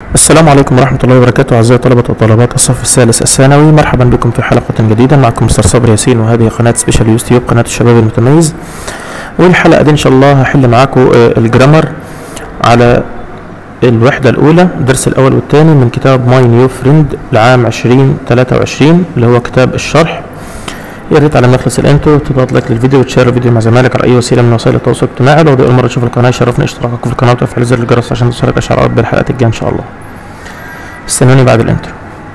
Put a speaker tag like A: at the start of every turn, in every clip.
A: السلام عليكم ورحمة الله وبركاته أعزائي طلبة وطالبات الصف الثالث الثانوي مرحبا بكم في حلقة جديدة معكم مستر صبري ياسين وهذه قناة سبيشال يوتيوب قناة الشباب المتميز والحلقة دي إن شاء الله هحل معاكم آه، الجرامر على الوحدة الأولى الدرس الأول والثاني من كتاب ماي نيو فريند لعام 2023 اللي هو كتاب الشرح يا ريت على ما يخلص الانترو تضغط لايك للفيديو وتشير الفيديو مع زمايلك على اي وسيله من وسائل التواصل الاجتماعي لو دي اول مره تشوف القناه يشرفني اشتراكك في القناه وتفعيل زر الجرس عشان توصلك اشعارات بالحلقات الجايه ان شاء الله استنوني بعد الانترو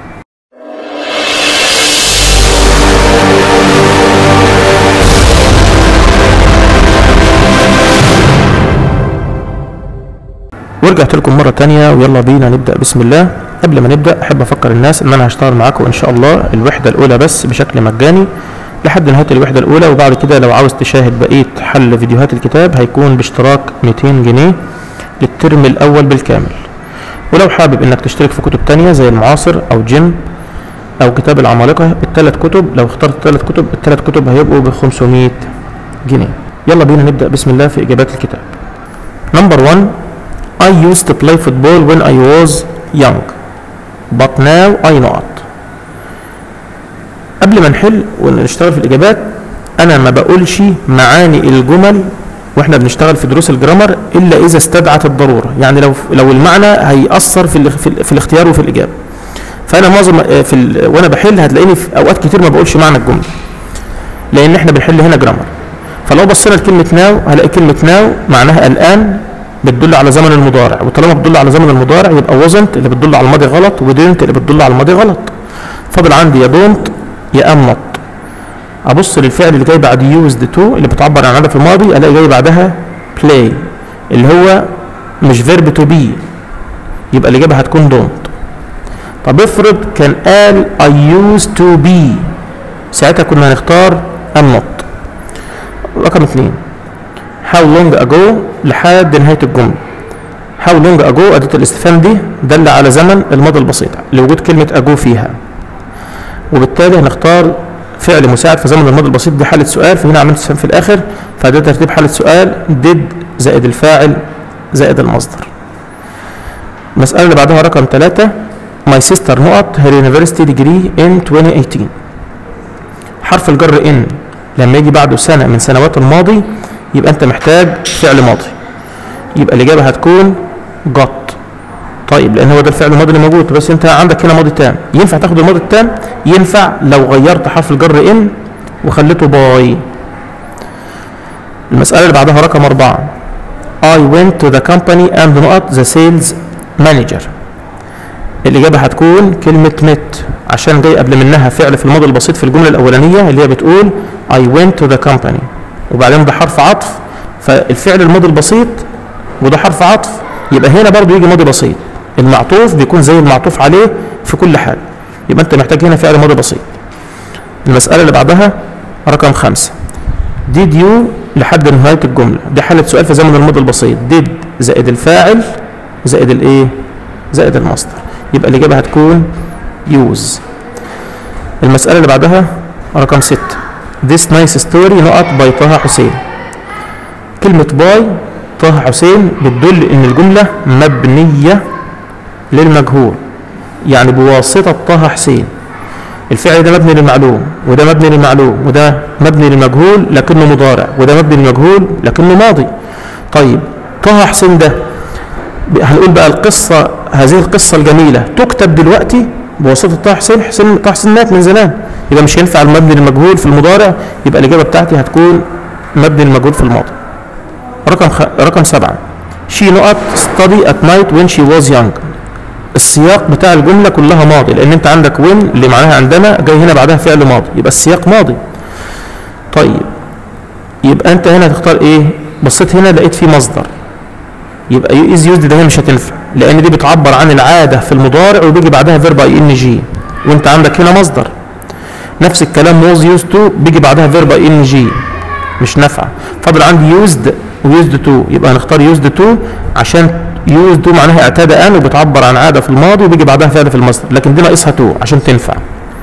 A: ورجعت لكم مرة تانية ويلا بينا نبدأ بسم الله قبل ما نبدأ أحب أفكر الناس إن أنا هشتغل معاكم إن شاء الله الوحدة الأولى بس بشكل مجاني لحد نهاية الوحدة الأولى وبعد كده لو عاوز تشاهد بقية حل فيديوهات الكتاب هيكون باشتراك 200 جنيه للترم الأول بالكامل ولو حابب إنك تشترك في كتب تانية زي المعاصر أو جيم أو كتاب العمالقة الثلاث كتب لو اخترت الثلاث كتب الثلاث كتب هيبقوا ب 500 جنيه يلا بينا نبدأ بسم الله في إجابات الكتاب نمبر 1 I used to play football when I was young but now I not قبل ما نحل ونشتغل في الإجابات أنا ما بقولش معاني الجمل واحنا بنشتغل في دروس الجرامر الا اذا استدعت الضروره يعني لو لو المعنى هيأثر في ال في, ال في الاختيار وفي الاجابه فانا معظم في ال وانا بحل هتلاقيني في اوقات كتير ما بقولش معنى الجمله لان احنا بنحل هنا جرامر فلو بصينا لكلمه ناو هلاقي كلمه ناو معناها الان بتدل على زمن المضارع وطالما بتدل على زمن المضارع يبقى وزنت اللي بتدل على الماضي غلط ودينت اللي بتدل على الماضي غلط فاضل عندي يا دونت يا ام نوت ابص للفعل اللي جاي بعد يوزد تو اللي بتعبر عن عاده في الماضي الاقي جاي بعدها بلاي اللي هو مش فيرب تو بي يبقى الاجابه هتكون دونت طب افرض كان قال I used to be ساعتها كنا هنختار am not رقم اثنين how long ago لحد نهاية الجملة how long ago أداة الاستفهام دي دل على زمن الماضي البسيط لوجود كلمة ago فيها وبالتالي هنختار فعل مساعد في زمن الماضي البسيط دي حالة سؤال فهنا عملت استفهام في الآخر فده ترتيب حالة سؤال did زائد الفاعل زائد المصدر المسألة اللي بعدها رقم ثلاثة My sister نقط her university degree in 2018 حرف الجر in لما يجي بعده سنة من سنوات الماضي يبقى انت محتاج فعل ماضي يبقى الاجابه هتكون got طيب لان هو ده الفعل الماضي اللي موجود بس انت عندك هنا ماضي تام ينفع تاخد الماضي التام ينفع لو غيرت حرف الجر ان وخليته باي المسألة اللي بعدها رقم أربعة I went to the company and not the sales manager الإجابة هتكون كلمة met عشان جاي قبل منها فعل في الماضي البسيط في الجملة الأولانية اللي هي بتقول I went to the company وبعدين ده حرف عطف فالفعل الماضي البسيط وده حرف عطف يبقى هنا برضو يجي ماضي بسيط المعطوف بيكون زي المعطوف عليه في كل حال يبقى انت محتاج هنا فعل ماضي بسيط المسألة اللي بعدها رقم خمسة did you لحد نهاية الجملة دي حالة سؤال في زمن الماضي البسيط did زائد الفاعل زائد الايه زائد المصدر يبقى الإجابة هتكون use المسألة اللي بعدها رقم ستة This nice story نقط باي طه حسين كلمة باي طه حسين بتدل ان الجملة مبنية للمجهول يعني بواسطة طه حسين الفعل ده مبني للمعلوم وده مبني للمعلوم وده مبني للمجهول لكنه مضارع وده مبني للمجهول لكنه ماضي طيب طه حسين ده هنقول بقى القصة هذه القصة الجميلة تكتب دلوقتي بواسطة طه حسين حسين طه حسين مات من زمان يبقى مش هينفع المبني للمجهول في المضارع يبقى الإجابة بتاعتي هتكون مبني للمجهول في الماضي رقم خ... رقم سبعة she نقط study at night when she was young السياق بتاع الجملة كلها ماضي لأن أنت عندك when اللي معناها عندما جاي هنا بعدها فعل ماضي يبقى السياق ماضي طيب يبقى أنت هنا تختار إيه بصيت هنا لقيت فيه مصدر يبقى از يوزد ده هنا مش هتنفع لأن دي بتعبر عن العادة في المضارع وبيجي بعدها فيرب اي ان جي وأنت عندك هنا مصدر نفس الكلام was used to بيجي بعدها فيرب اي ان جي مش نافعه فاضل عندي used ويوزد تو يبقى هنختار يوزد تو عشان يوز تو معناها اعتاد ان وبتعبر عن عاده في الماضي وبيجي بعدها فعل في المصدر لكن دي ناقصها تو عشان تنفع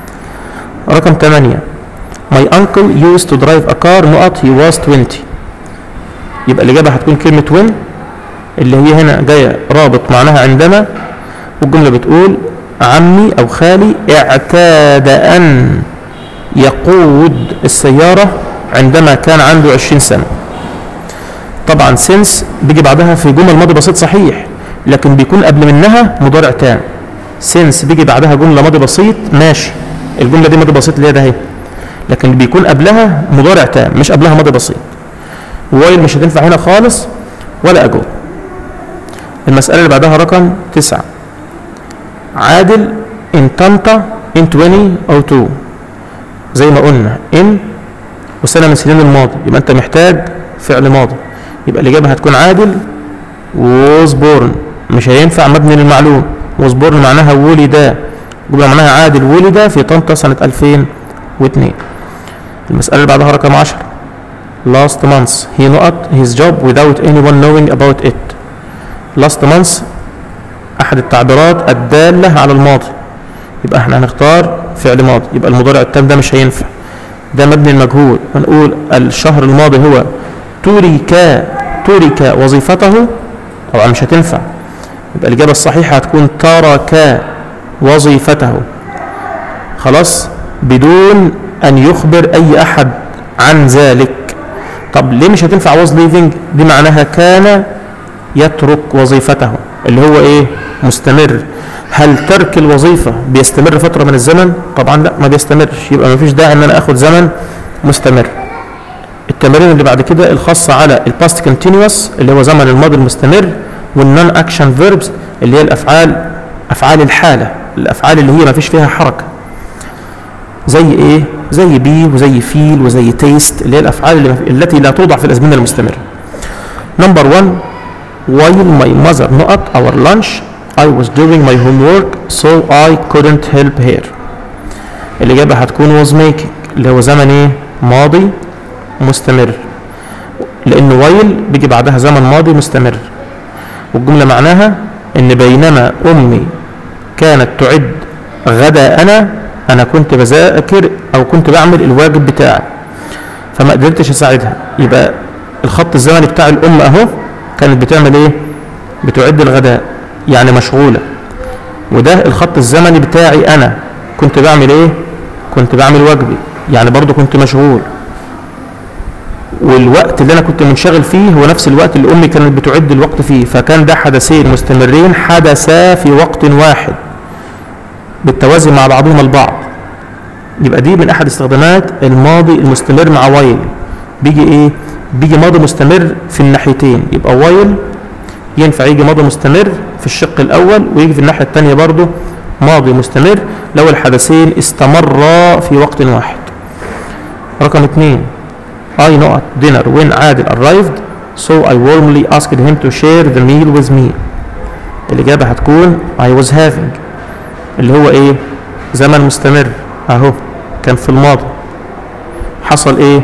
A: رقم 8 My uncle used to drive a car نقط he was 20 يبقى الإجابة هتكون كلمة when اللي هي هنا جاية رابط معناها عندما والجملة بتقول عمي أو خالي اعتاد أن يقود السيارة عندما كان عنده 20 سنة طبعا سنس بيجي بعدها في جمل ماضي بسيط صحيح لكن بيكون قبل منها مضارع تام سنس بيجي بعدها جملة ماضي بسيط ماشي الجملة دي ماضي بسيط اللي هي ده اهي لكن بيكون قبلها مضارع تام مش قبلها ماضي بسيط وايل مش هتنفع هنا خالص ولا اجو المسألة اللي بعدها رقم تسعة عادل ان طنطا ان 20 او 2 زي ما قلنا ان وسنة من سنين الماضي يبقى انت محتاج فعل ماضي يبقى الإجابة هتكون عادل was born مش هينفع مبني للمعلوم was born معناها ولد جملة معناها عادل ولد في طنطا سنة 2002 المسألة اللي بعدها رقم 10 last month he not his job without anyone knowing about it last month أحد التعبيرات الدالة على الماضي يبقى احنا هنختار فعل ماضي يبقى المضارع التام ده مش هينفع ده مبني المجهول هنقول الشهر الماضي هو ترك ترك وظيفته طبعا مش هتنفع يبقى الإجابة الصحيحة هتكون ترك وظيفته خلاص بدون أن يخبر أي أحد عن ذلك طب ليه مش هتنفع was leaving دي معناها كان يترك وظيفته اللي هو ايه مستمر هل ترك الوظيفة بيستمر فترة من الزمن طبعا لا ما بيستمرش يبقى ما فيش داعي ان انا اخد زمن مستمر التمارين اللي بعد كده الخاصة على الباست كونتينوس اللي هو زمن الماضي المستمر والنون اكشن فيربس اللي هي الافعال افعال الحالة الافعال اللي هي ما فيش فيها حركة زي ايه زي بي وزي فيل وزي تيست اللي هي الافعال اللي التي لا توضع في الازمنة المستمرة نمبر 1 while my mother not our lunch I was doing my homework so I couldn't help her الإجابة هتكون was making اللي هو زمن ايه ماضي مستمر لأن while بيجي بعدها زمن ماضي مستمر والجملة معناها إن بينما أمي كانت تعد غداءنا أنا كنت بذاكر أو كنت بعمل الواجب بتاعي فما قدرتش أساعدها يبقى الخط الزمني بتاع الأم أهو كانت بتعمل إيه؟ بتعد الغداء يعني مشغولة وده الخط الزمني بتاعي أنا كنت بعمل إيه؟ كنت بعمل واجبي يعني برضو كنت مشغول والوقت اللي انا كنت منشغل فيه هو نفس الوقت اللي امي كانت بتعد الوقت فيه فكان ده حدثين مستمرين حدثا في وقت واحد بالتوازي مع بعضهما البعض يبقى دي من احد استخدامات الماضي المستمر مع وايل بيجي ايه بيجي ماضي مستمر في الناحيتين يبقى وايل ينفع يجي ماضي مستمر في الشق الاول ويجي في الناحيه الثانيه برضه ماضي مستمر لو الحدثين استمرا في وقت واحد رقم اثنين I not dinner when عادل arrived so I warmly asked him to share the meal with me الإجابة هتكون I was having اللي هو إيه زمن مستمر أهو كان في الماضي حصل إيه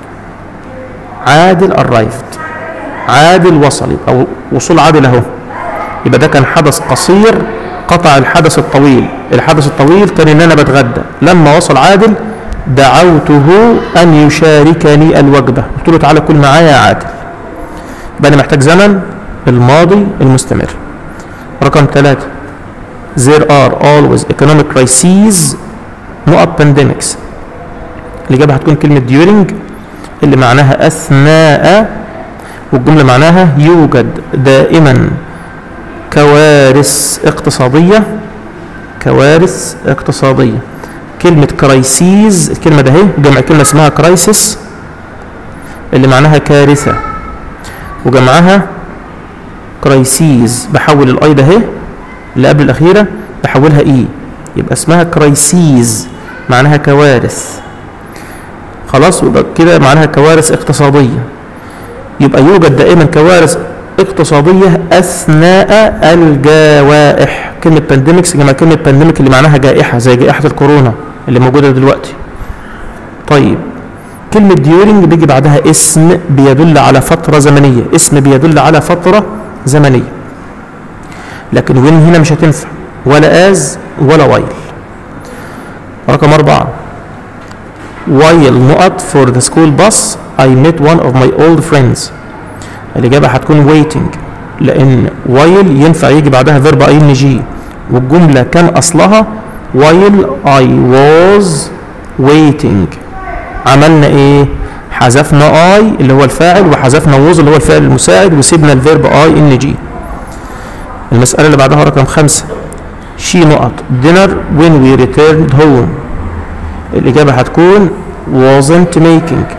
A: عادل arrived عادل وصل أو وصول عادل أهو يبقى ده كان حدث قصير قطع الحدث الطويل الحدث الطويل كان ان انا بتغدى لما وصل عادل دعوته ان يشاركني الوجبه قلت له تعالى كل معايا يا عادل يبقى انا محتاج زمن الماضي المستمر رقم ثلاثة there are always economic crises نقط pandemics الإجابة هتكون كلمة during اللي معناها أثناء والجملة معناها يوجد دائما كوارث اقتصادية كوارث اقتصادية كلمة كرايسيز الكلمة ده اهي جمع كلمة اسمها كرايسيس اللي معناها كارثة وجمعها كرايسيز بحول الاي ده اهي اللي قبل الأخيرة بحولها اي يبقى اسمها كرايسيز معناها كوارث خلاص يبقى كده معناها كوارث اقتصادية يبقى يوجد دائما كوارث اقتصادية أثناء الجوائح كلمة بانديميكس جمع كلمة بانديميك اللي معناها جائحة زي جائحة الكورونا اللي موجودة دلوقتي طيب كلمة ديورنج بيجي بعدها اسم بيدل على فترة زمنية اسم بيدل على فترة زمنية لكن وين هنا مش هتنفع ولا از ولا وايل رقم أربعة while نقط for the school bus I met one of my old friends الإجابة هتكون waiting لأن while ينفع يجي بعدها verb ing والجملة كان أصلها while I was waiting عملنا ايه حذفنا I اللي هو الفاعل وحذفنا was اللي هو الفاعل المساعد وسيبنا الفيرب I ان جي المسألة اللي بعدها رقم خمسة she نقط dinner when we returned home الإجابة هتكون wasn't making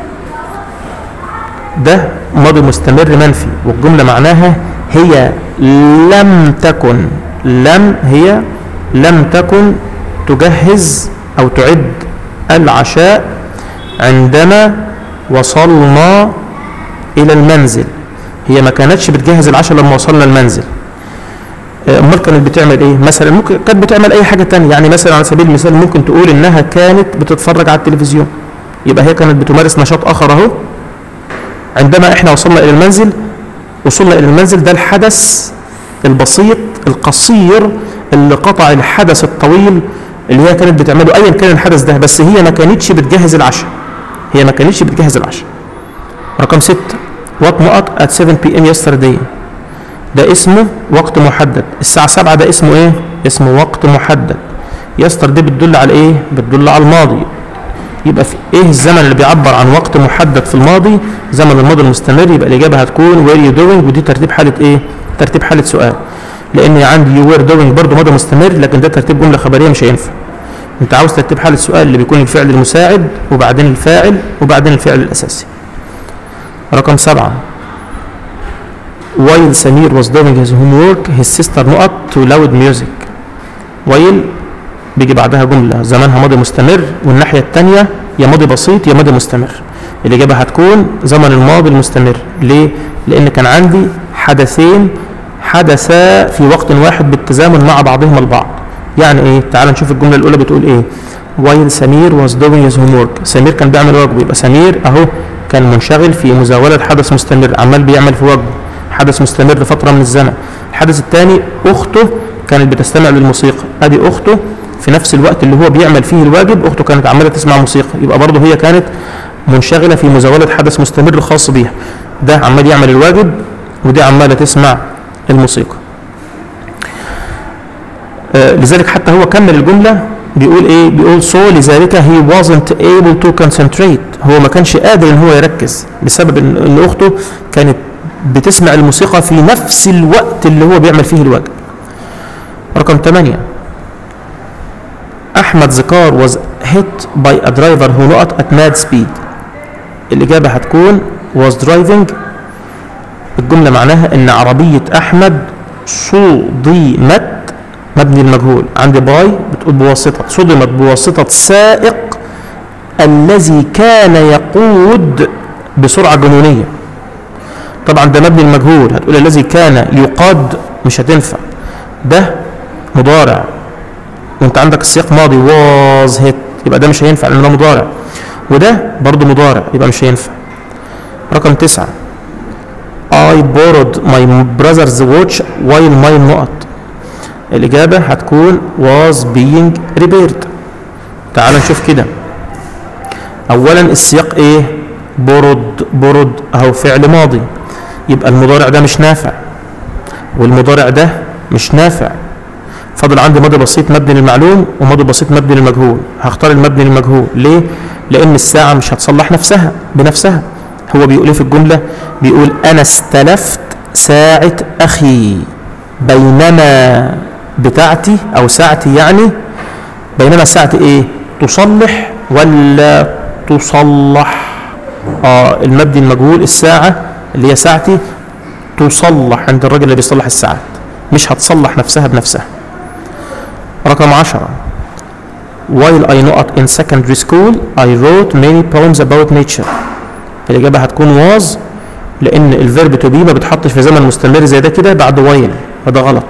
A: ده ماضي مستمر منفي والجملة معناها هي لم تكن لم هي لم تكن تجهز أو تعد العشاء عندما وصلنا إلى المنزل هي ما كانتش بتجهز العشاء لما وصلنا المنزل آه، امال كانت بتعمل ايه مثلا ممكن كانت بتعمل اي حاجه تانية يعني مثلا على سبيل المثال ممكن تقول انها كانت بتتفرج على التلفزيون يبقى هي كانت بتمارس نشاط اخر اهو عندما احنا وصلنا الى المنزل وصلنا الى المنزل ده الحدث البسيط القصير اللي قطع الحدث الطويل اللي هي كانت بتعمله ايا كان الحدث ده بس هي ما كانتش بتجهز العشاء هي ما كانتش بتجهز العشاء رقم ستة وات نقط at 7 بي ام yesterday ده اسمه وقت محدد الساعة 7 ده اسمه ايه اسمه وقت محدد يستر دي بتدل على ايه بتدل على الماضي يبقى في ايه الزمن اللي بيعبر عن وقت محدد في الماضي زمن الماضي المستمر يبقى الاجابه هتكون where you doing ودي ترتيب حاله ايه ترتيب حاله سؤال لان عندي you were doing برضه ماضي مستمر لكن ده ترتيب جمله خبريه مش هينفع انت عاوز ترتيب حاله سؤال اللي بيكون الفعل المساعد وبعدين الفاعل وبعدين الفعل الاساسي رقم سبعة while Samir was doing his homework his sister نقط to loud music while بيجي بعدها جملة زمانها ماضي مستمر والناحية التانية يا ماضي بسيط يا ماضي مستمر الإجابة هتكون زمن الماضي المستمر ليه؟ لأن كان عندي حدثين حدثا في وقت واحد بالتزامن مع بعضهما البعض يعني ايه؟ تعال نشوف الجملة الأولى بتقول ايه؟ while سمير was doing his homework سمير كان بيعمل واجبه يبقى سمير اهو كان منشغل في مزاولة حدث مستمر عمال بيعمل في واجبه حدث مستمر لفترة من الزمن الحدث الثاني أخته كانت بتستمع للموسيقى ادي أخته في نفس الوقت اللي هو بيعمل فيه الواجب اخته كانت عماله تسمع موسيقى يبقى برضه هي كانت منشغله في مزاوله حدث مستمر خاص بيها ده عمال يعمل الواجب ودي عماله تسمع الموسيقى آه لذلك حتى هو كمل الجمله بيقول ايه بيقول سو لذلك he wasn't able to concentrate هو ما كانش قادر ان هو يركز بسبب ان, إن اخته كانت بتسمع الموسيقى في نفس الوقت اللي هو بيعمل فيه الواجب رقم 8 احمد زكار was hit by a driver who نقط at mad speed الاجابه هتكون was driving الجمله معناها ان عربيه احمد صدمت مبني المجهول عندي باي بتقول بواسطه صدمت بواسطه سائق الذي كان يقود بسرعه جنونيه طبعا ده مبني المجهول هتقول الذي كان يقاد مش هتنفع ده مضارع وانت عندك السياق ماضي واز هيت يبقى ده مش هينفع لان ده مضارع وده برضه مضارع يبقى مش هينفع رقم تسعة I borrowed my brother's watch while my نقط الإجابة هتكون was being repaired تعال نشوف كده أولا السياق إيه borrowed borrowed أهو فعل ماضي يبقى المضارع ده مش نافع والمضارع ده مش نافع فاضل عندي ماضي بسيط مبني للمعلوم وماضي بسيط مبني للمجهول هختار المبني للمجهول ليه لان الساعه مش هتصلح نفسها بنفسها هو بيقول ايه في الجمله بيقول انا استلفت ساعه اخي بينما بتاعتي او ساعتي يعني بينما ساعتي ايه تصلح ولا تصلح اه المبني المجهول الساعه اللي هي ساعتي تصلح عند الراجل اللي بيصلح الساعات مش هتصلح نفسها بنفسها رقم عشرة While I not in secondary school I wrote many poems about nature الإجابة هتكون was لأن الفيرب to be ما بتحطش في زمن مستمر زي ده كده بعد while وده غلط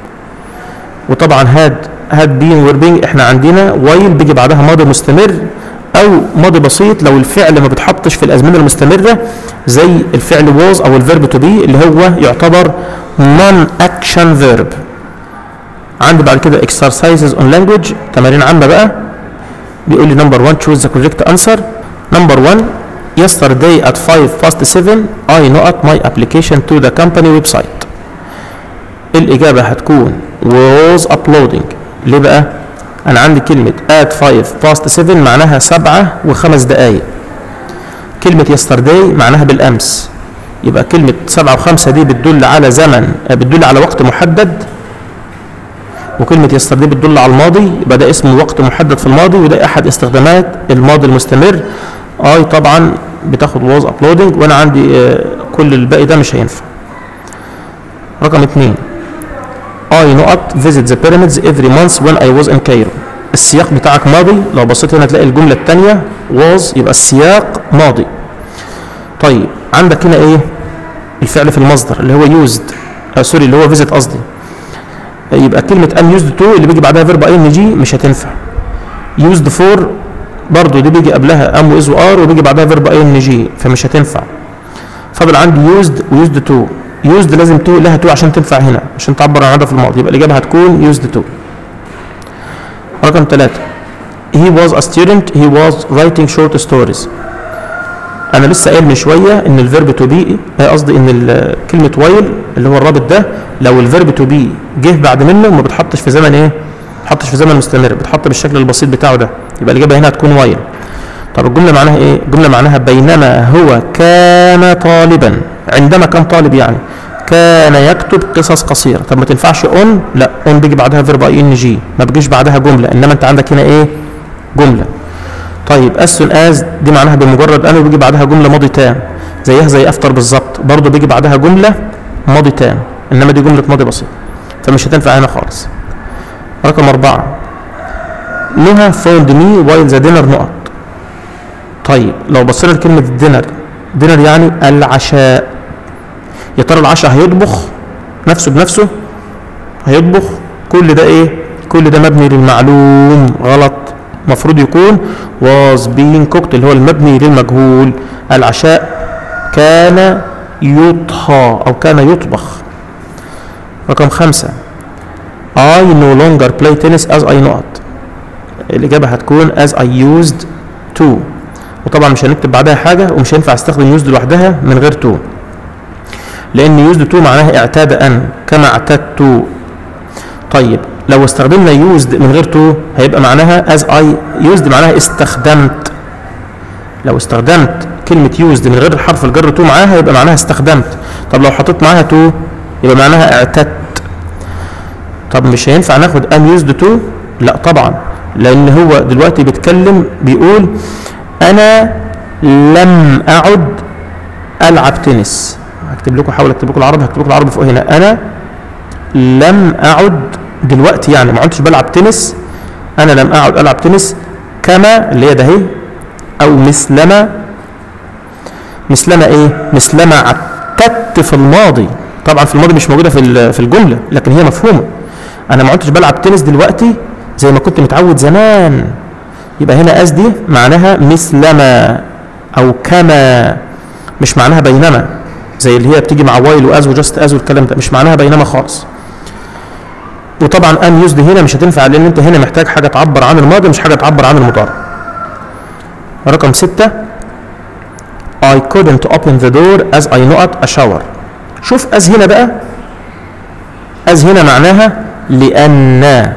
A: وطبعا had had been were being احنا عندنا while بيجي بعدها ماضي مستمر أو ماضي بسيط لو الفعل ما بتحطش في الأزمنة المستمرة زي الفعل was أو الفيرب to be اللي هو يعتبر non action verb عندي بعد كده exercises on language تمارين عامة بقى بيقول لي number one choose the correct answer number one yesterday at 5 past 7 I not my application to the company website الإجابة هتكون was uploading ليه بقى انا عندي كلمة at 5 past 7 معناها سبعة وخمس دقايق كلمة yesterday معناها بالامس يبقى كلمة سبعة وخمسة دي بتدل على زمن بتدل على وقت محدد وكلمة yesterday بتدل على الماضي يبقى ده اسم وقت محدد في الماضي وده أحد استخدامات الماضي المستمر اي طبعا بتاخد was uploading وانا عندي آه، كل الباقي ده مش هينفع رقم اتنين I نقط visit the pyramids every month when I was in Cairo السياق بتاعك ماضي لو بصيت هنا تلاقي الجملة التانية was يبقى السياق ماضي طيب عندك هنا ايه الفعل في المصدر اللي هو used آه سوري اللي هو visit قصدي يبقى كلمة am used to اللي بيجي بعدها verb ing مش هتنفع used for برضو دي بيجي قبلها am و is و are وبيجي بعدها verb ing فمش هتنفع فاضل عندي used و used to used لازم تو لها تو عشان تنفع هنا عشان تعبر عن هذا في الماضي يبقى الإجابة هتكون used to رقم ثلاثة he was a student he was writing short stories انا لسه قايل من شويه ان الفيرب تو بي قصدي ان ال- كلمه وايل اللي هو الرابط ده لو الفيرب تو بي جه بعد منه ما بتحطش في زمن ايه؟ ما بتحطش في زمن مستمر بتحط بالشكل البسيط بتاعه ده يبقى الاجابه هنا هتكون وايل طب الجمله معناها ايه؟ الجمله معناها بينما هو كان طالبا عندما كان طالب يعني كان يكتب قصص قصيره طب ما تنفعش اون لا اون بيجي بعدها فيرب اي ان جي ما بيجيش بعدها جمله انما انت عندك هنا ايه؟ جمله طيب as soon as دي معناها بمجرد ان وبيجي بعدها جمله ماضي تام زيها زي افتر بالظبط برضه بيجي بعدها جمله ماضي تام انما دي جمله ماضي بسيط فمش هتنفع هنا خالص رقم أربعة نهى found me while the dinner نقط طيب لو بصينا لكلمة الدينر دينر يعني العشاء يا ترى العشاء هيطبخ نفسه بنفسه هيطبخ كل ده ايه كل ده مبني للمعلوم غلط المفروض يكون was being cooked اللي هو المبني للمجهول العشاء كان يطهى أو كان يطبخ رقم خمسة I no longer play tennis as I نقط الإجابة هتكون as I used to وطبعا مش هنكتب بعدها حاجة ومش هينفع استخدم used لوحدها من غير to لأن used to معناها اعتاد أن كما اعتدت طيب لو استخدمنا used من غير to هيبقى معناها as I used معناها استخدمت لو استخدمت كلمة used من غير حرف الجر to معاها يبقى معناها استخدمت طب لو حطيت معاها to يبقى معناها اعتدت طب مش هينفع ناخد am used to لا طبعا لان هو دلوقتي بيتكلم بيقول انا لم اعد العب تنس هكتب لكم حاول اكتب لكم العربي هكتب لكم العربي فوق هنا انا لم اعد دلوقتي يعني ما عدتش بلعب تنس انا لم اعد العب تنس كما اللي هي ده اهي او مثلما مثلما ايه مثلما عتدت في الماضي طبعا في الماضي مش موجوده في ال- في الجمله لكن هي مفهومه انا ما عدتش بلعب تنس دلوقتي زي ما كنت متعود زمان يبقى هنا اس دي معناها مثلما او كما مش معناها بينما زي اللي هي بتيجي مع وايل واز وجاست از والكلام ده مش معناها بينما خالص وطبعا ان يوزد هنا مش هتنفع لان انت هنا محتاج حاجه تعبر عن الماضي مش حاجه تعبر عن المضارع رقم ستة I couldn't open the door as I not a shower شوف as هنا بقى as هنا معناها لأن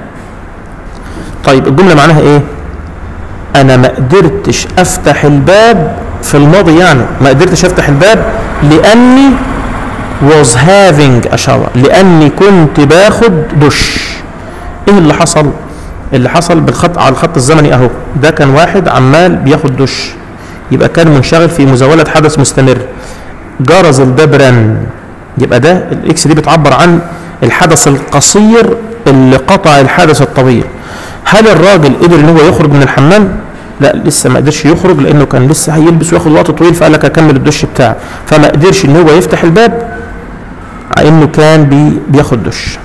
A: طيب الجملة معناها ايه انا ما قدرتش افتح الباب في الماضي يعني ما قدرتش افتح الباب لاني was having a shower لاني كنت باخد دش ايه اللي حصل اللي حصل بالخط على الخط الزمني اهو ده كان واحد عمال بياخد دش يبقى كان منشغل في مزاولة حدث مستمر جرز الباب رن يبقى ده الاكس دي بتعبر عن الحدث القصير اللي قطع الحدث الطويل هل الراجل قدر ان هو يخرج من الحمام لا لسه ما قدرش يخرج لانه كان لسه هيلبس وياخد وقت طويل فقال لك اكمل الدش بتاعه فما قدرش ان هو يفتح الباب على انه كان بي بياخد دش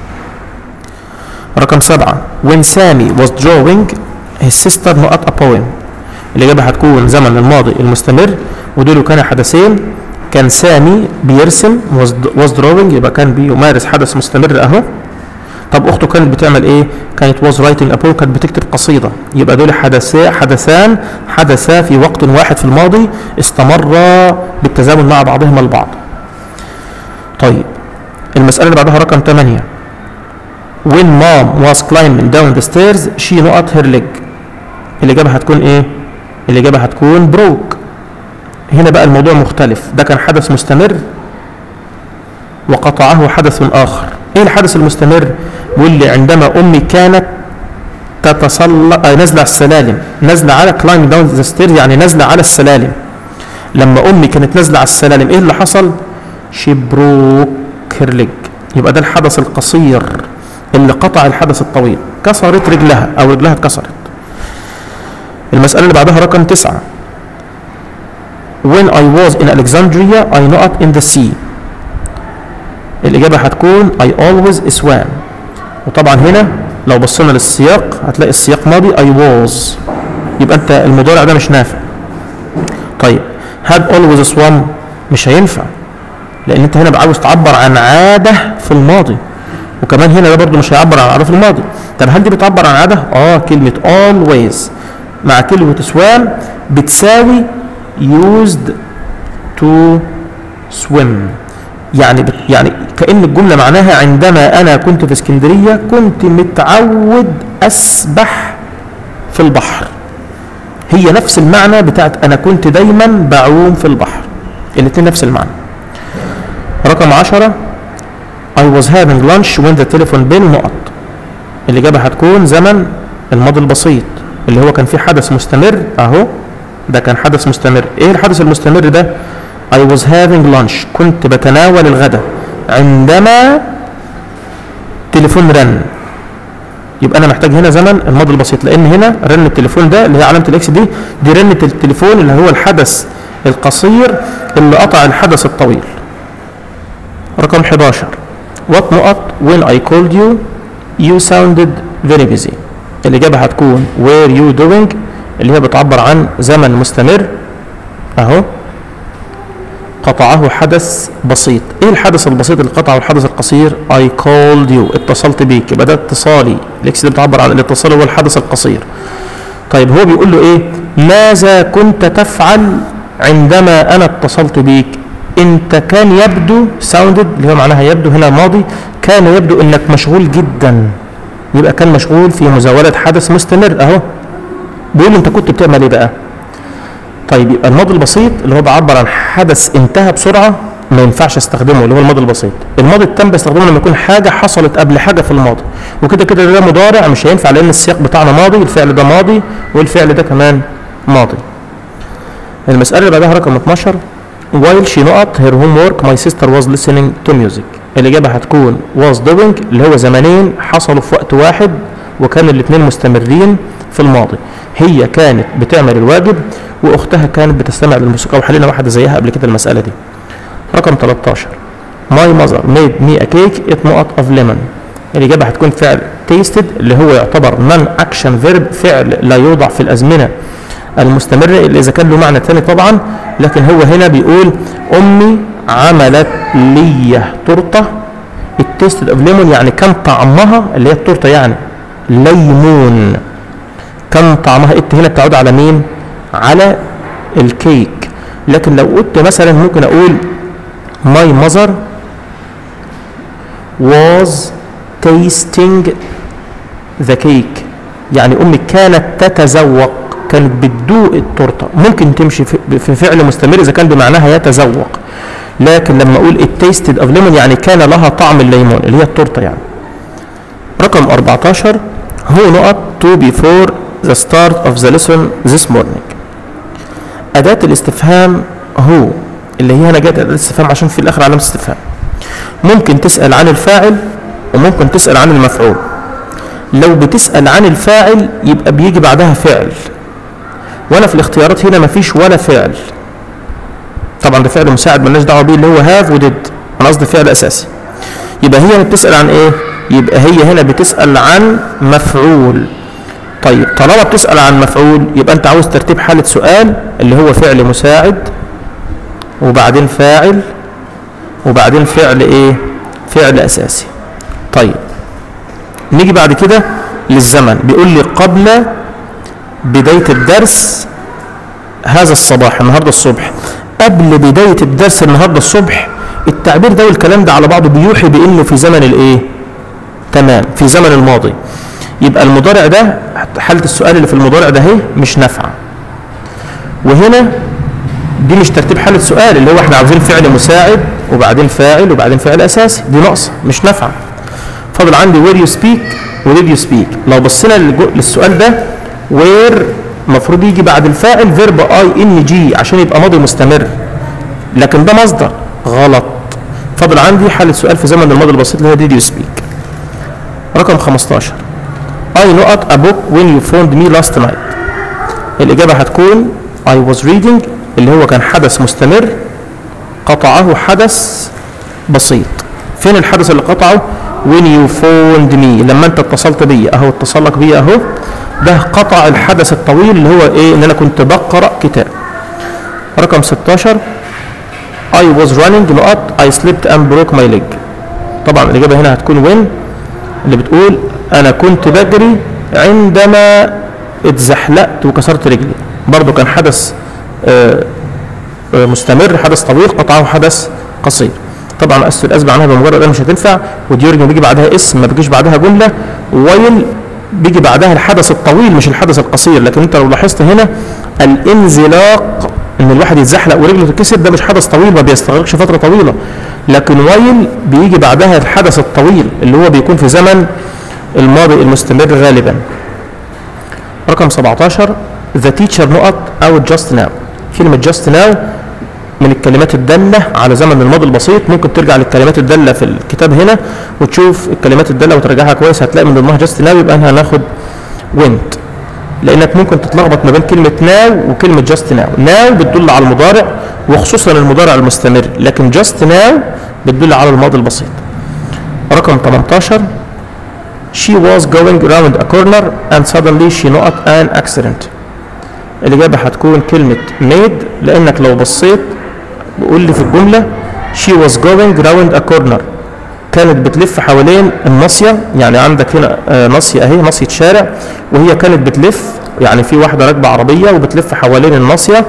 A: رقم سبعة when Sammy was drawing his sister not a poem الإجابة هتكون زمن الماضي المستمر ودول كان حدثين كان سامي بيرسم was, was drawing يبقى كان بيمارس حدث مستمر أهو طب أخته كانت بتعمل إيه؟ كانت was writing a poem كانت بتكتب قصيدة يبقى دول حدثا حدثان حدثا في وقت واحد في الماضي استمرا بالتزامن مع بعضهما البعض طيب المسألة اللي بعدها رقم 8 when mom was climbing down the stairs she نقط her leg الإجابة هتكون إيه؟ الإجابة هتكون broke هنا بقى الموضوع مختلف ده كان حدث مستمر وقطعه حدث آخر إيه الحدث المستمر؟ بيقول لي عندما أمي كانت تتسلق آه، نازلة على السلالم نازلة على climbing down the stairs يعني نازلة على السلالم لما أمي كانت نازلة على السلالم إيه اللي حصل؟ she broke her leg يبقى ده الحدث القصير اللي قطع الحدث الطويل كسرت رجلها او رجلها اتكسرت المسألة اللي بعدها رقم تسعة When I was in Alexandria I not in the sea الإجابة هتكون I always swam وطبعا هنا لو بصينا للسياق هتلاقي السياق ماضي I was يبقى أنت المضارع ده مش نافع طيب had always swam مش هينفع لأن أنت هنا عاوز تعبر عن عادة في الماضي وكمان هنا ده برضه مش هيعبر عن عادة في الماضي طب هل دي بتعبر عن عادة؟ اه كلمة always مع كلمة swam بتساوي used to swim يعني بت يعني كأن الجملة معناها عندما أنا كنت في اسكندرية كنت متعود أسبح في البحر هي نفس المعنى بتاعت أنا كنت دايما بعوم في البحر الاتنين نفس المعنى رقم عشرة I was having lunch when the telephone bell نقط الإجابة هتكون زمن الماضي البسيط اللي هو كان فيه حدث مستمر أهو ده كان حدث مستمر إيه الحدث المستمر ده I was having lunch كنت بتناول الغداء عندما تليفون رن يبقى انا محتاج هنا زمن الماضي البسيط لان هنا رن التليفون ده اللي هي علامه الاكس دي دي رنه التليفون اللي هو الحدث القصير اللي قطع الحدث الطويل رقم 11 what نقط when I called you you sounded very busy الإجابة هتكون were you doing اللي هي بتعبر عن زمن مستمر أهو قطعه حدث بسيط ايه الحدث البسيط اللي قطعه الحدث القصير I called you اتصلت بيك يبقى ده اتصالي الاكس اللي بتعبر عن الاتصال هو الحدث القصير طيب هو بيقول له ايه ماذا كنت تفعل عندما انا اتصلت بيك انت كان يبدو sounded اللي هو معناها يبدو هنا ماضي كان يبدو انك مشغول جدا يبقى كان مشغول في مزاولة حدث مستمر اهو بيقول له انت كنت بتعمل ايه بقى طيب يبقى الماضي البسيط اللي هو بيعبر عن حدث انتهى بسرعه ما ينفعش استخدمه اللي هو الماضي البسيط الماضي التام بستخدمه لما يكون حاجه حصلت قبل حاجه في الماضي وكده كده ده مضارع مش هينفع لان السياق بتاعنا ماضي الفعل ده ماضي والفعل ده كمان ماضي المساله اللي بعدها رقم 12 while she نقط her homework my sister was listening to music الإجابة هتكون was doing اللي هو زمنين حصلوا في وقت واحد وكان الاثنين مستمرين في الماضي هي كانت بتعمل الواجب واختها كانت بتستمع للموسيقى وحلينا واحده زيها قبل كده المساله دي رقم 13 my mother made me a cake it نقط of lemon الإجابة هتكون فعل tasted اللي هو يعتبر non action verb فعل لا يوضع في الأزمنة المستمرة اللي إذا كان له معنى تاني طبعا لكن هو هنا بيقول أمي عملت لي تورته التيست اوف ليمون يعني كان طعمها اللي هي التورته يعني ليمون كان طعمها الت هنا بتعود على مين على الكيك لكن لو قلت مثلا ممكن اقول my mother was tasting the cake يعني امي كانت تتذوق كانت بتدوق التورته ممكن تمشي في في فعل مستمر اذا كان بمعناها يتذوق لكن لما اقول it tasted of lemon يعني كان لها طعم الليمون اللي هي التورته يعني رقم 14 هو نقط to before the start of the lesson this morning أداة الاستفهام هو اللي هي هنا جت أداة الاستفهام عشان في الآخر علامة استفهام ممكن تسأل عن الفاعل وممكن تسأل عن المفعول لو بتسأل عن الفاعل يبقى بيجي بعدها فعل وانا في الاختيارات هنا مفيش ولا فعل طبعا ده فعل مساعد مالناش دعوه بيه اللي هو هاف وديد انا قصدي فعل اساسي يبقى هي بتسال عن ايه يبقى هي هنا بتسال عن مفعول طيب طالما بتسال عن مفعول يبقى انت عاوز ترتيب حاله سؤال اللي هو فعل مساعد وبعدين فاعل وبعدين فعل ايه فعل اساسي طيب نيجي بعد كده للزمن بيقول لي قبل بداية الدرس هذا الصباح النهاردة الصبح قبل بداية الدرس النهاردة الصبح التعبير ده والكلام ده على بعضه بيوحي بأنه في زمن الإيه؟ تمام في زمن الماضي يبقى المضارع ده حالة السؤال اللي في المضارع ده اهي مش نافعة وهنا دي مش ترتيب حالة سؤال اللي هو احنا عاوزين فعل مساعد وبعدين فاعل وبعدين فعل اساسي دي ناقصة مش نافعة فاضل عندي where you speak و did you speak لو بصينا للجو- للسؤال ده where المفروض يجي بعد الفاعل فيرب اي ان جي عشان يبقى ماضي مستمر لكن ده مصدر غلط فاضل عندي حالة سؤال في زمن الماضي البسيط اللي هو did you speak رقم 15 I نقط a book when you phoned me last night الإجابة هتكون I was reading اللي هو كان حدث مستمر قطعه حدث بسيط فين الحدث اللي قطعه when you phoned me لما انت اتصلت بي اهو اتصل لك بي اهو ده قطع الحدث الطويل اللي هو ايه ان انا كنت بقرا كتاب رقم 16 I was running نقط I slipped and broke my leg طبعا الإجابة هنا هتكون when اللي بتقول أنا كنت بجري عندما اتزحلقت وكسرت رجلي برضو كان حدث آه، آه، مستمر حدث طويل قطعه حدث قصير طبعا أس الأسبع عنها بمجرد أن مش هتنفع وديورجن بيجي بعدها اسم ما بيجيش بعدها جملة وايل بيجي بعدها الحدث الطويل مش الحدث القصير لكن انت لو لاحظت هنا الانزلاق ان الواحد يتزحلق ورجله تتكسر ده مش حدث طويل ما بيستغرقش فتره طويله لكن وايل بيجي بعدها الحدث الطويل اللي هو بيكون في زمن الماضي المستمر غالبا رقم 17 the teacher نقط او just now كلمه just now من الكلمات الدالة على زمن الماضي البسيط ممكن ترجع للكلمات الدالة في الكتاب هنا وتشوف الكلمات الدالة وتراجعها كويس هتلاقي من ضمنها just now يبقى احنا هناخد went لانك ممكن تتلخبط ما بين كلمه ناو وكلمه جاست ناو ناو بتدل على المضارع وخصوصا المضارع المستمر لكن جاست ناو بتدل على الماضي البسيط رقم 18 she was going around a corner and suddenly she not an accident الإجابة هتكون كلمة made لأنك لو بصيت بقول لي في الجملة she was going around a corner كانت بتلف حوالين الناصية يعني عندك هنا آه، ناصية اهي ناصية شارع وهي كانت بتلف يعني في واحدة راكبة عربية وبتلف حوالين الناصية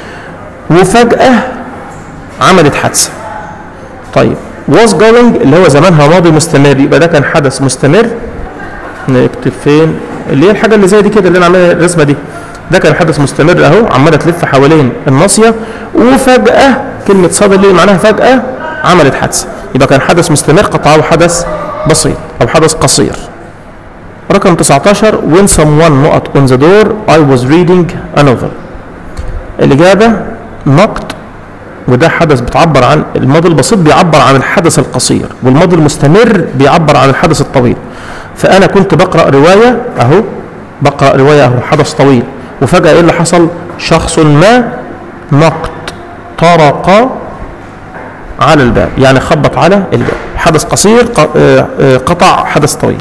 A: وفجأة عملت حادثة طيب was going اللي هو زمانها ماضي مستمر يبقى ده كان حدث مستمر نكتب فين اللي هي الحاجة اللي زي دي كده اللي انا عاملها الرسمة دي ده كان حدث مستمر اهو عمالة تلف حوالين الناصية وفجأة كلمة صاد اللي معناها فجأة عملت حادثة يبقى كان حدث مستمر قطعه حدث بسيط او حدث قصير رقم 19 when someone نقط on the door I was reading a novel الإجابة نقط وده حدث بتعبر عن الماضي البسيط بيعبر عن الحدث القصير والماضي المستمر بيعبر عن الحدث الطويل فأنا كنت بقرأ رواية أهو بقرأ رواية أهو حدث طويل وفجأة إيه اللي حصل شخص ما نقط طرق على الباب يعني خبط على الباب حدث قصير ق- آه، آه، قطع حدث طويل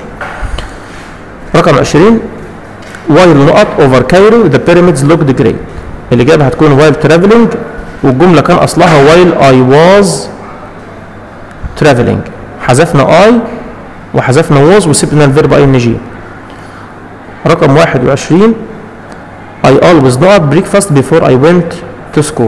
A: رقم 20 while نقط over Cairo the pyramids looked great الإجابة هتكون while traveling والجملة كان أصلها while I was traveling حذفنا I وحذفنا was وسبنا الفيرب ing رقم 21 I always not breakfast before I went to school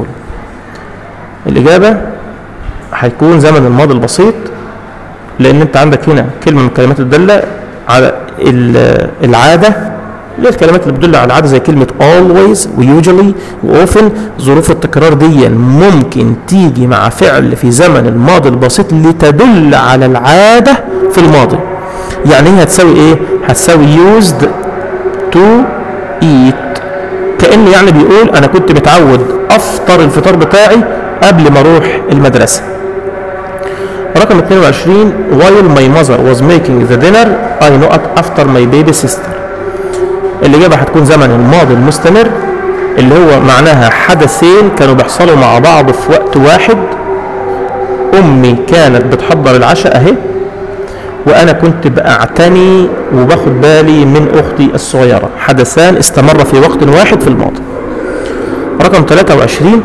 A: الإجابة هيكون زمن الماضي البسيط لان انت عندك هنا كلمه من الكلمات الداله على ال- العاده اللي هي الكلمات اللي بتدل على العاده زي كلمه always وusually وoften ظروف التكرار دي ممكن تيجي مع فعل في زمن الماضي البسيط لتدل على العاده في الماضي يعني هي هتساوي ايه هتساوي used to eat كأن يعني بيقول انا كنت متعود افطر الفطار بتاعي قبل ما اروح المدرسه رقم 22 while my mother was making the dinner I not after my baby sister الإجابة هتكون زمن الماضي المستمر اللي هو معناها حدثين كانوا بيحصلوا مع بعض في وقت واحد أمي كانت بتحضر العشاء أهي وأنا كنت بأعتني وباخد بالي من أختي الصغيرة حدثان استمر في وقت واحد في الماضي رقم 23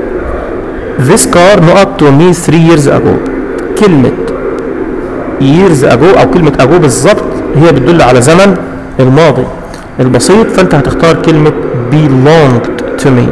A: This car نقط to me three years ago كلمة years ago أو كلمة ago بالظبط هي بتدل على زمن الماضي البسيط فأنت هتختار كلمة belonged to me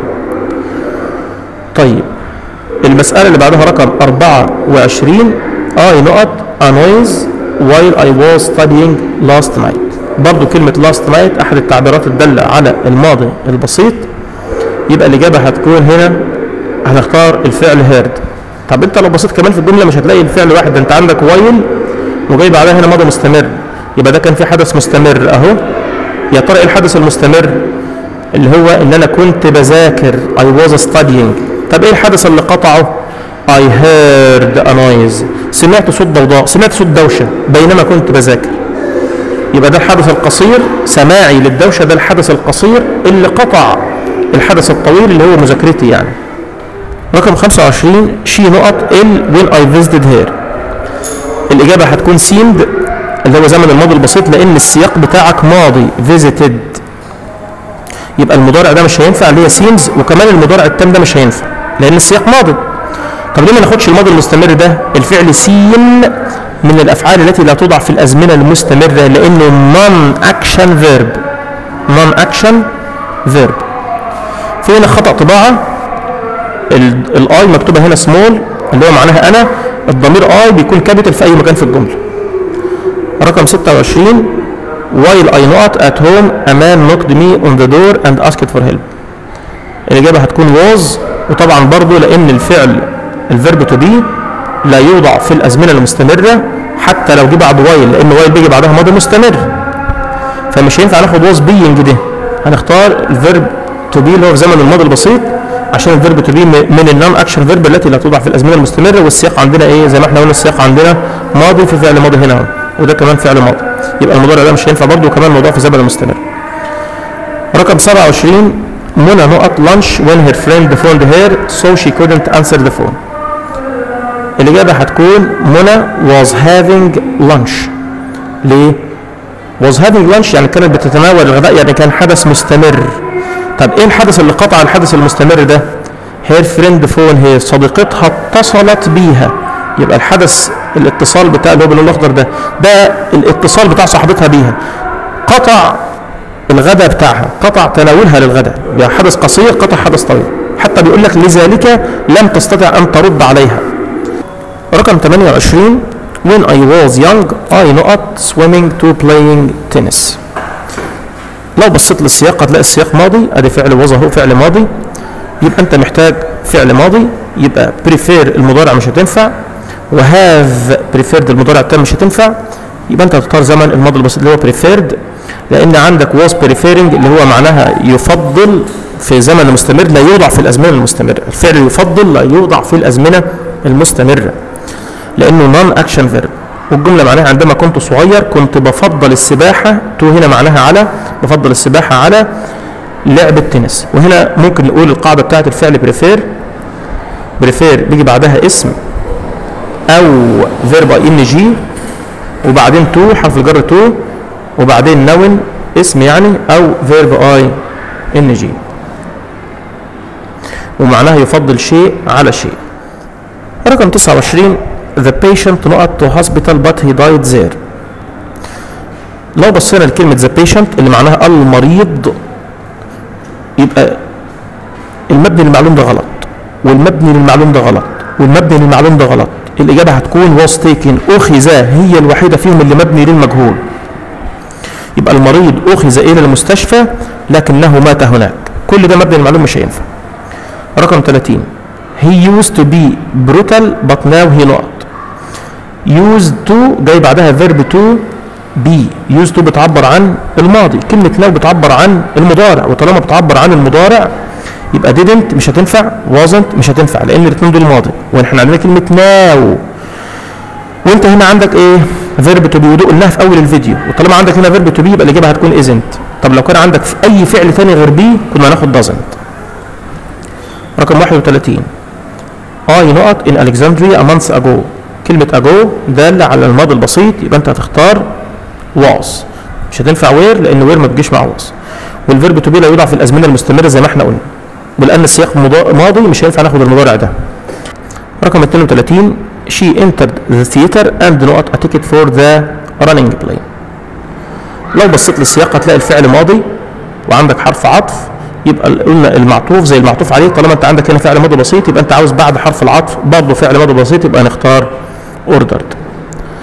A: طيب المسألة اللي بعدها رقم 24 I نقط a noise while I was studying last night برضو كلمة last night أحد التعبيرات الدالة على الماضي البسيط يبقى الإجابة هتكون هنا هنختار الفعل heard طب أنت لو بصيت كمان في الجملة مش هتلاقي الفعل واحد ده أنت عندك while وجاي بعدها هنا ماضي مستمر يبقى ده كان في حدث مستمر أهو يا ترى إيه الحدث المستمر اللي هو ان انا كنت بذاكر I was studying طب ايه الحدث اللي قطعه I heard a noise سمعت صوت ضوضاء سمعت صوت دوشة بينما كنت بذاكر يبقى ده الحدث القصير سماعي للدوشة ده الحدث القصير اللي قطع الحدث الطويل اللي هو مذاكرتي يعني رقم 25 she نقط ال when I visited her الإجابة هتكون seemed اللي هو زمن الماضي البسيط لأن السياق بتاعك ماضي visited يبقى المضارع ده مش هينفع اللي هي سيمز وكمان المضارع التام ده مش هينفع لان السياق ماضي طب ليه ما ناخدش الماضي المستمر ده الفعل سين من الافعال التي لا توضع في الازمنه المستمره لانه نون اكشن فيرب نون اكشن فيرب في هنا خطا طباعه الاي مكتوبه هنا سمول اللي هو معناها انا الضمير اي بيكون كابيتال في اي مكان في الجمله رقم 26 while I not at home a man knocked me on the door and asked for help الإجابة هتكون was وطبعا برضو لأن الفعل الفيرب to be لا يوضع في الأزمنة المستمرة حتى لو جه بعد while لأن while بيجي بعدها ماضي مستمر فمش هينفع ناخد was being دي هنختار الفيرب to be اللي هو في زمن الماضي البسيط عشان الفيرب to be من النون اكشن فيرب التي لا توضع في الازمنه المستمره والسياق عندنا ايه زي ما احنا قلنا السياق عندنا ماضي في فعل ماضي هنا وده كمان فعل ماضي يبقى المضارع ده مش هينفع برضه وكمان موضوع في زمن المستمر رقم 27 منى نقط lunch when her friend phoned her so she couldn't answer the phone الإجابة هتكون منى was having lunch ليه؟ was having lunch يعني كانت بتتناول الغداء يعني كان حدث مستمر طب ايه الحدث اللي قطع الحدث المستمر ده؟ her friend phone her صديقتها اتصلت بيها يبقى الحدث الاتصال بتاع اللي هو باللون الاخضر ده ده الاتصال بتاع صاحبتها بيها قطع الغداء بتاعها قطع تناولها للغداء يعني حدث قصير قطع حدث طويل حتى بيقول لك لذلك لم تستطع ان ترد عليها رقم 28 when I was young I not swimming to playing tennis لو بصيت للسياق هتلاقي السياق ماضي ادي فعل was اهو فعل ماضي يبقى انت محتاج فعل ماضي يبقى prefer المضارع مش هتنفع وهاف بريفيرد المضارع التام مش هتنفع يبقى انت هتختار زمن الماضي البسيط اللي هو بريفيرد لان عندك was بريفيرنج اللي هو معناها يفضل في زمن مستمر لا يوضع في الازمنه المستمره الفعل يفضل لا يوضع في الازمنه المستمره لانه نون اكشن فيرب والجمله معناها عندما كنت صغير كنت بفضل السباحه تو هنا معناها على بفضل السباحه على لعب التنس وهنا ممكن نقول القاعده بتاعت الفعل بريفير بريفير بيجي بعدها اسم او فيرب اي ان جي وبعدين تو حرف الجر تو وبعدين نون اسم يعني او فيرب اي ان جي ومعناها يفضل شيء على شيء رقم 29 the patient نقط to hospital but he died there لو بصينا لكلمة the patient اللي معناها المريض يبقى المبني للمعلوم ده غلط والمبني للمعلوم ده غلط والمبني للمعلوم ده غلط الإجابة هتكون was taken أخذ هي الوحيدة فيهم اللي مبني للمجهول يبقى المريض أخذ إلى المستشفى لكنه مات هناك كل ده مبني للمعلوم مش هينفع رقم 30 he used to be brutal but now he not used to جاي بعدها verb to be used to بتعبر عن الماضي كلمة now بتعبر عن المضارع وطالما بتعبر عن المضارع يبقى didn't مش هتنفع wasn't مش هتنفع لان الاثنين دول ماضي واحنا عندنا كلمة now وانت هنا عندك ايه فيرب تو بي ودي قلناها في اول الفيديو وطالما عندك هنا فيرب تو بي يبقى الاجابه هتكون ازنت طب لو كان عندك في اي فعل ثاني غير بي كنا هناخد دازنت رقم 31 اي نقط ان الكسندريا a month ago كلمه ago داله على الماضي البسيط يبقى انت هتختار was مش هتنفع وير لان وير ما بتجيش مع was والفيرب تو بي لا يوضع في الازمنه المستمره زي ما احنا قلنا ولان السياق ماضي مش هينفع ناخد المضارع ده رقم 32 she entered the theater and not a ticket for the running play لو بصيت للسياق هتلاقي الفعل ماضي وعندك حرف عطف يبقى قلنا المعطوف زي المعطوف عليه طالما انت عندك هنا فعل ماضي بسيط يبقى انت عاوز بعد حرف العطف برضه فعل ماضي بسيط يبقى نختار ordered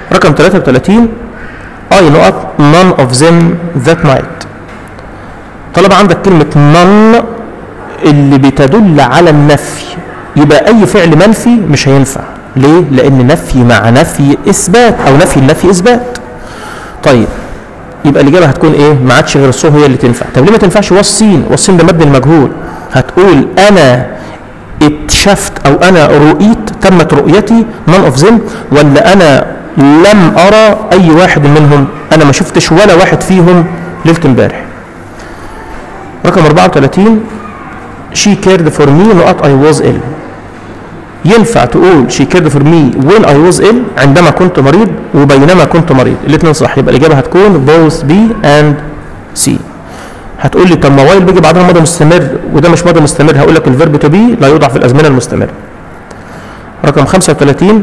A: رقم 33 I نقط none of them that night طالما عندك كلمة none اللي بتدل على النفي يبقى أي فعل منفي مش هينفع ليه؟ لأن نفي مع نفي إثبات أو نفي النفي إثبات طيب يبقى الإجابة هتكون إيه؟ ما عادش غير الصو هي اللي تنفع طب ليه ما تنفعش والصين؟ والصين ده مبني المجهول هتقول أنا اتشفت أو أنا رؤيت تمت رؤيتي none of them ولا أنا لم أرى أي واحد منهم أنا ما شفتش ولا واحد فيهم ليلة امبارح رقم 34 she cared for me نقط I was ill ينفع تقول she cared for me when I was ill عندما كنت مريض وبينما كنت مريض الاثنين صح يبقى الإجابة هتكون both B and C هتقول لي طب ما وايل بيجي بعدها ماضي مستمر وده مش ماضي مستمر هقول لك الفيرب تو بي لا يوضع في الأزمنة المستمرة رقم 35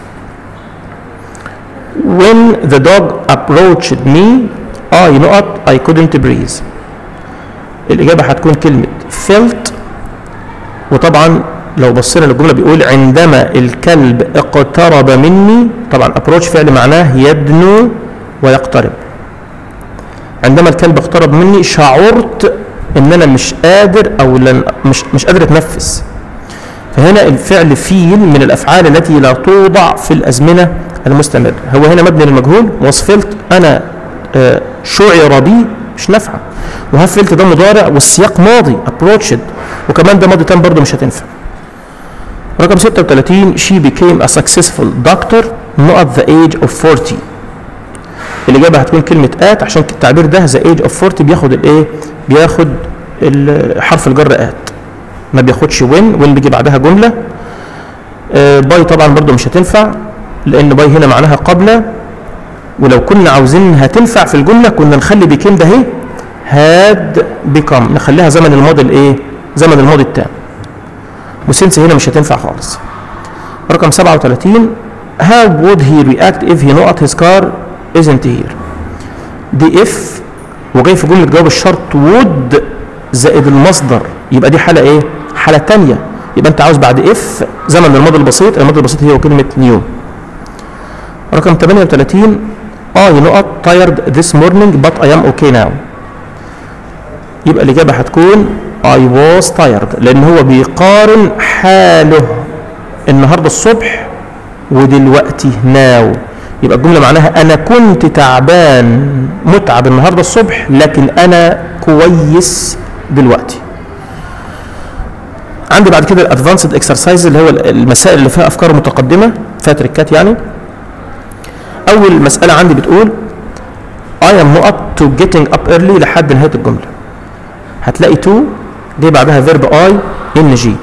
A: when the dog approached me I نقط I couldn't breathe الإجابة هتكون كلمة felt وطبعا لو بصينا للجملة بيقول عندما الكلب اقترب مني طبعا approach فعل معناه يدنو ويقترب عندما الكلب اقترب مني شعرت ان انا مش قادر او لن مش مش قادر اتنفس فهنا الفعل فيل من الافعال التي لا توضع في الازمنه المستمره هو هنا مبني للمجهول وصفلت انا آه، شعر بي مش نافعه وهفلت ده مضارع والسياق ماضي approached وكمان ده ماضي تام برضه مش هتنفع رقم 36 she became a successful doctor not the age of 40 الإجابة هتكون كلمة آت عشان التعبير ده the age of 40 بياخد الإيه؟ بياخد ال- حرف الجر آت ما بياخدش وين وين بيجي بعدها جملة آه، باي طبعا برضو مش هتنفع لأن باي هنا معناها قبل ولو كنا عاوزينها تنفع في الجملة كنا نخلي بيكيم ده اهي هاد بيكم نخليها زمن الماضي الايه؟ زمن الماضي التام وسنس هنا مش هتنفع خالص رقم 37 how would he react if he not his car isn't here دي اف وجاي في جمله جواب الشرط would زائد المصدر يبقى دي حاله ايه حاله تانية يبقى انت عاوز بعد اف زمن الماضي البسيط الماضي البسيط هي كلمه نيو رقم 38 I نقط tired this morning but I am okay now يبقى الإجابة هتكون I was tired لأن هو بيقارن حاله النهاردة الصبح ودلوقتي now يبقى الجملة معناها أنا كنت تعبان متعب النهاردة الصبح لكن أنا كويس دلوقتي عندي بعد كده الادفانسد اكسرسايز اللي هو المسائل اللي فيها افكار متقدمه فيها تريكات يعني اول مساله عندي بتقول I am not to getting up early لحد نهايه الجمله هتلاقي to جاي بعدها فيرب I ان جي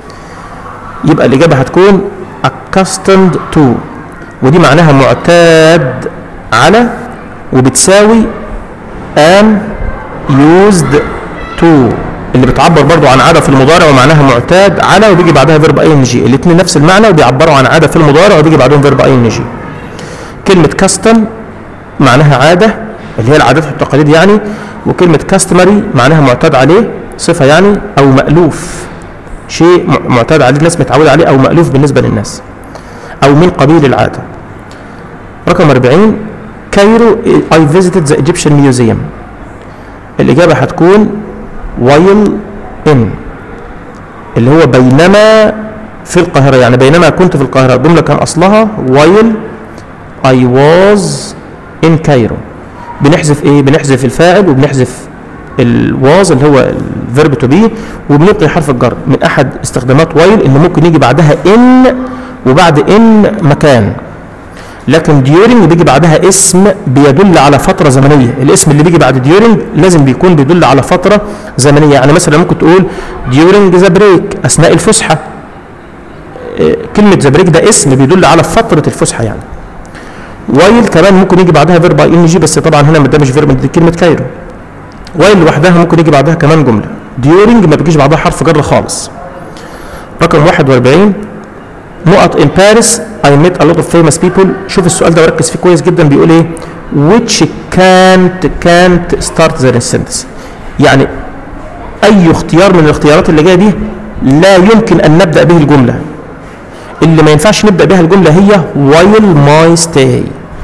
A: يبقى الاجابه هتكون accustomed to ودي معناها معتاد على وبتساوي am used to اللي بتعبر برضو عن عاده في المضارع ومعناها معتاد على وبيجي بعدها فيرب اي ان جي الاثنين نفس المعنى وبيعبروا عن عاده في المضارع وبيجي بعدهم فيرب اي ان جي كلمه كاستم معناها عاده اللي هي العادات والتقاليد يعني وكلمه كاستمري معناها معتاد عليه صفه يعني او مالوف شيء م- معتاد عليه الناس متعوده عليه او مالوف بالنسبه للناس او من قبيل العاده رقم 40 كايرو I visited the Egyptian Museum الإجابة هتكون while in اللي هو بينما في القاهرة يعني بينما كنت في القاهرة الجملة كان أصلها while I was in Cairo بنحذف إيه؟ بنحذف الفاعل وبنحذف الواز اللي هو الفيرب تو بي وبنلقي حرف الجر من أحد استخدامات while إنه ممكن يجي بعدها in وبعد in مكان لكن ديورنج بيجي بعدها اسم بيدل على فتره زمنيه الاسم اللي بيجي بعد ديورنج لازم بيكون بيدل على فتره زمنيه يعني مثلا ممكن تقول ديورنج ذا بريك اثناء الفسحه إيه، كلمه ذا بريك ده اسم بيدل على فتره الفسحه يعني وايل كمان ممكن يجي بعدها فيرب اي ان جي بس طبعا هنا ده مش فيرب دي كلمه كايرو وايل لوحدها ممكن يجي بعدها كمان جمله ديورنج ما بيجيش بعدها حرف جر خالص رقم 41 نقط in Paris I met a lot of famous people شوف السؤال ده وركز فيه كويس جدا بيقول ايه which can't can't start the sentence يعني اي اختيار من الاختيارات اللي جايه دي لا يمكن ان نبدا به الجمله اللي ما ينفعش نبدا بها الجمله هي while my stay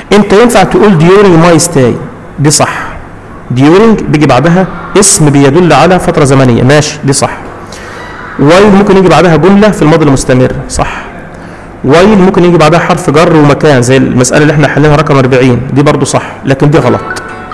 A: انت ينفع تقول during my stay دي صح during بيجي بعدها اسم بيدل على فترة زمنية ماشي دي صح while ممكن يجي بعدها جملة في الماضي المستمر صح while ممكن يجي بعدها حرف جر ومكان زي المسألة اللي احنا حليناها رقم 40 دي برضو صح لكن دي غلط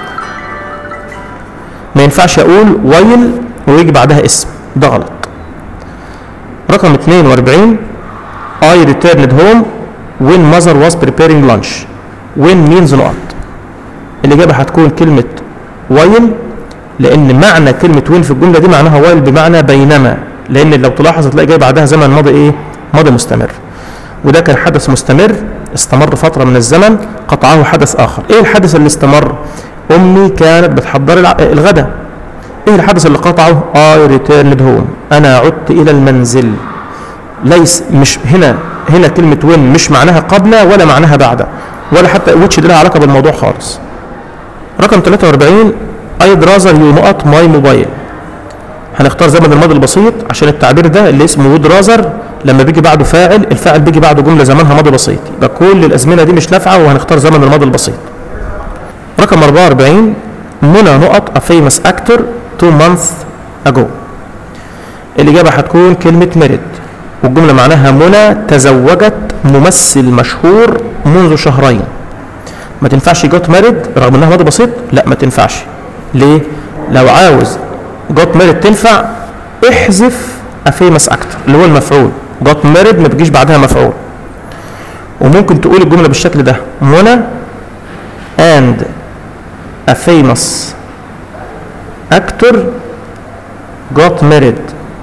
A: ما ينفعش اقول while ويجي بعدها اسم ده غلط رقم 42 I returned home when mother was preparing lunch when means not الإجابة هتكون كلمة while لأن معنى كلمة when في الجملة دي معناها while بمعنى بينما لأن لو تلاحظ هتلاقي جاي بعدها زمن ماضي إيه؟ ماضي مستمر وده كان حدث مستمر استمر فترة من الزمن قطعه حدث آخر إيه الحدث اللي استمر؟ أمي كانت بتحضر الع- الغداء إيه الحدث اللي قطعه؟ I returned home أنا عدت إلى المنزل ليس مش هنا هنا كلمة وين مش معناها قبل ولا معناها بعد ولا حتى ويتش لها علاقة بالموضوع خالص رقم 43 I'd rather you نقط ماي موبايل هنختار زمن الماضي البسيط عشان التعبير ده اللي اسمه وود رازر لما بيجي بعده فاعل الفاعل بيجي بعده جمله زمانها ماضي بسيط يبقى كل الازمنه دي مش نافعه وهنختار زمن الماضي البسيط رقم 44 منى نقط a famous actor two months ago الإجابة هتكون كلمة ميريد والجملة معناها منى تزوجت ممثل مشهور منذ شهرين ما تنفعش جوت مارد رغم انها ماضي بسيط لا ما تنفعش ليه لو عاوز جوت مارد تنفع احذف افيمس اكتر اللي هو المفعول جوت مارد ما بيجيش بعدها مفعول وممكن تقول الجمله بالشكل ده منى and a famous actor got married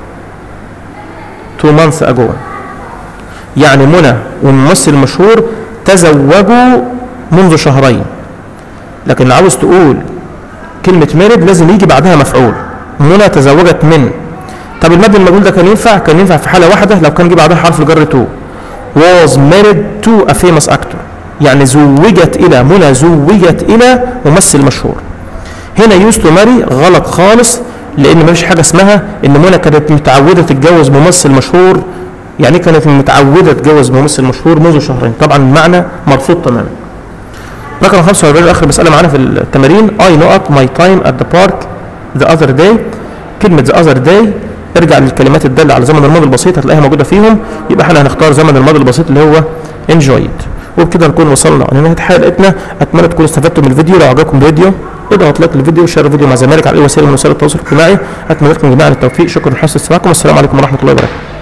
A: two months ago يعني منى والممثل المشهور تزوجوا منذ شهرين لكن لو عاوز تقول كلمة ميرد لازم يجي بعدها مفعول منى تزوجت من طب المبني المجهول ده كان ينفع كان ينفع في حالة واحدة لو كان جه بعدها حرف الجر تو was married to a famous actor يعني زوجت إلى منى زوجت إلى ممثل مشهور هنا يوز تو ماري غلط خالص لان مفيش حاجه اسمها ان منى كانت متعوده تتجوز ممثل مشهور يعني إيه كانت متعوده تتجوز ممثل مشهور منذ شهرين طبعا المعنى مرفوض تماما رقم 45 اخر مساله معانا في التمارين اي نقط ماي تايم ات ذا بارك ذا اذر داي كلمه ذا اذر داي ارجع للكلمات الداله على زمن الماضي البسيط هتلاقيها موجوده فيهم يبقى احنا هنختار زمن الماضي البسيط اللي هو enjoyed وبكده نكون وصلنا لنهايه حلقتنا اتمنى تكونوا استفدتوا من الفيديو لو عجبكم الفيديو اضغط لايك للفيديو وشير الفيديو مع زمايلك على اي وسيله من وسائل التواصل الاجتماعي اتمنى لكم جميعا التوفيق شكرا لحسن استماعكم والسلام عليكم ورحمه الله وبركاته